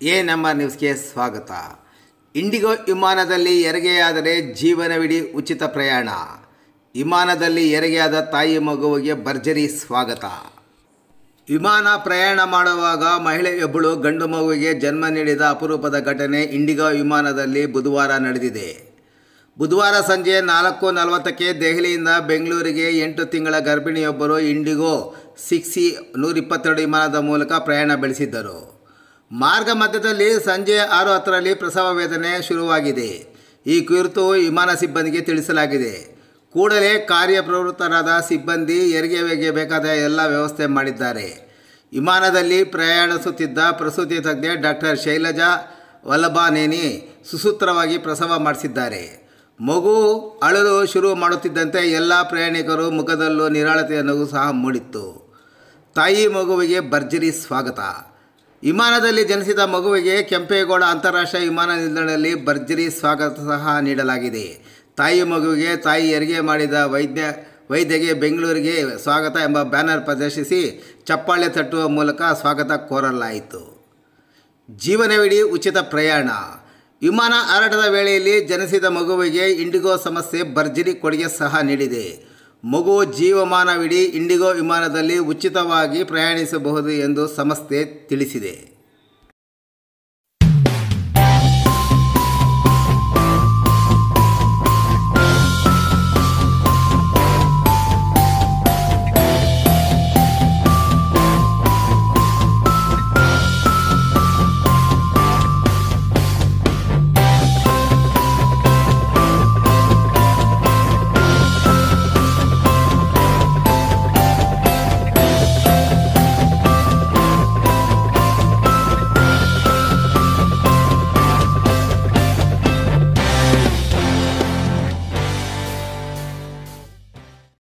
A number ನ್ಯೂಸ್ಗೆ ಸ್ವಾಗತ IndiGo ವಿಮಾನದಲ್ಲಿ ಹೆರಿಗೆಯಾದರೆ ಜೀವನವಿಡೀ ಉಚಿತ ಪ್ರಯಾಣ ವಿಮಾನದಲ್ಲಿ ಹೆರಿಗೆಯಾದ ತಾಯಿ ಮಗುವಿಗೆ ಭರ್ಜರಿ ಸ್ವಾಗತ ವಿಮಾನ ಪ್ರಯಾಣ ಮಾಡುವಾಗ ಮಹಿಳೆಯೊಬ್ಬಳು ಗಂಡು ಮಗುವಿಗೆ ಜನ್ಮ ನೀಡಿದ ಅಪರೂಪದ ಘಟನೆ ಇಂಡಿಗೋ ವಿಮಾನದಲ್ಲಿ ಬುಧವಾರ ನಡೆದಿದೆ ಬುಧವಾರ ಸಂಜೆ ನಾಲ್ಕು ನಲವತ್ತಕ್ಕೆ ದೆಹಲಿಯಿಂದ ಬೆಂಗಳೂರಿಗೆ ಎಂಟು ತಿಂಗಳ ಗರ್ಭಿಣಿಯೊಬ್ಬರು ಇಂಡಿಗೋ ಸಿಕ್ಸಿ ನೂರಿಪ್ಪತ್ತೆರಡು ವಿಮಾನದ ಮೂಲಕ ಪ್ರಯಾಣ ಬೆಳೆಸಿದ್ದರು ಮಾರ್ಗ ಮಧ್ಯದಲ್ಲಿ ಸಂಜೆ ಆರು ಹತ್ತರಲ್ಲಿ ಪ್ರಸವ ವೇದನೆ ಶುರುವಾಗಿದೆ ಈ ಕುರಿತು ವಿಮಾನ ಸಿಬ್ಬಂದಿಗೆ ತಿಳಿಸಲಾಗಿದೆ ಕೂಡಲೇ ಕಾರ್ಯಪ್ರವೃತ್ತರಾದ ಸಿಬ್ಬಂದಿ ಹೆರಿಗೆಗೆ ಬೇಕಾದ ಎಲ್ಲ ವ್ಯವಸ್ಥೆ ಮಾಡಿದ್ದಾರೆ ವಿಮಾನದಲ್ಲಿ ಪ್ರಯಾಣಿಸುತ್ತಿದ್ದ ಪ್ರಸೂತಿ ತಜ್ಞೆ ಡಾಕ್ಟರ್ ಶೈಲಜಾ ವಲ್ಲಭಾನೇನಿ ಸುಸೂತ್ರವಾಗಿ ಪ್ರಸವ ಮಾಡಿಸಿದ್ದಾರೆ ಮಗು ಅಳಲು ಶುರು ಮಾಡುತ್ತಿದ್ದಂತೆ ಎಲ್ಲ ಪ್ರಯಾಣಿಕರು ಮುಖದಲ್ಲೂ ನಿರಾಳತೆಯ ನಗು ಸಹ ಮೂಡಿತ್ತು ತಾಯಿ ಮಗುವಿಗೆ ಭರ್ಜರಿ ಸ್ವಾಗತ ವಿಮಾನದಲ್ಲಿ ಜನಿಸಿದ ಮಗುವಿಗೆ ಕೆಂಪೇಗೌಡ ಅಂತಾರಾಷ್ಟ್ರೀಯ ವಿಮಾನ ನಿಲ್ದಾಣದಲ್ಲಿ ಭರ್ಜರಿ ಸ್ವಾಗತ ಸಹ ನೀಡಲಾಗಿದೆ ತಾಯಿ ಮಗುವಿಗೆ ತಾಯಿ ಹೆರಿಗೆ ಮಾಡಿದ ವೈದ್ಯ ವೈದ್ಯಗೆ ಬೆಂಗಳೂರಿಗೆ ಸ್ವಾಗತ ಎಂಬ ಬ್ಯಾನರ್ ಪ್ರದರ್ಶಿಸಿ ಚಪ್ಪಾಳೆ ತಟ್ಟುವ ಮೂಲಕ ಸ್ವಾಗತ ಕೋರಲಾಯಿತು ಜೀವನವಿಡೀ ಉಚಿತ ಪ್ರಯಾಣ ವಿಮಾನ ಹಾರಾಟದ ವೇಳೆಯಲ್ಲಿ ಜನಿಸಿದ ಮಗುವಿಗೆ ಇಂಡಿಗೋ ಸಂಸ್ಥೆ ಭರ್ಜರಿ ಕೊಡುಗೆ ಸಹ ನೀಡಿದೆ ಮಗು ಜೀವಮಾನವಿಡೀ ಇಂಡಿಗೋ ವಿಮಾನದಲ್ಲಿ ಉಚಿತವಾಗಿ ಪ್ರಯಾಣಿಸಬಹುದು ಎಂದು ಸಂಸ್ಥೆ ತಿಳಿಸಿದೆ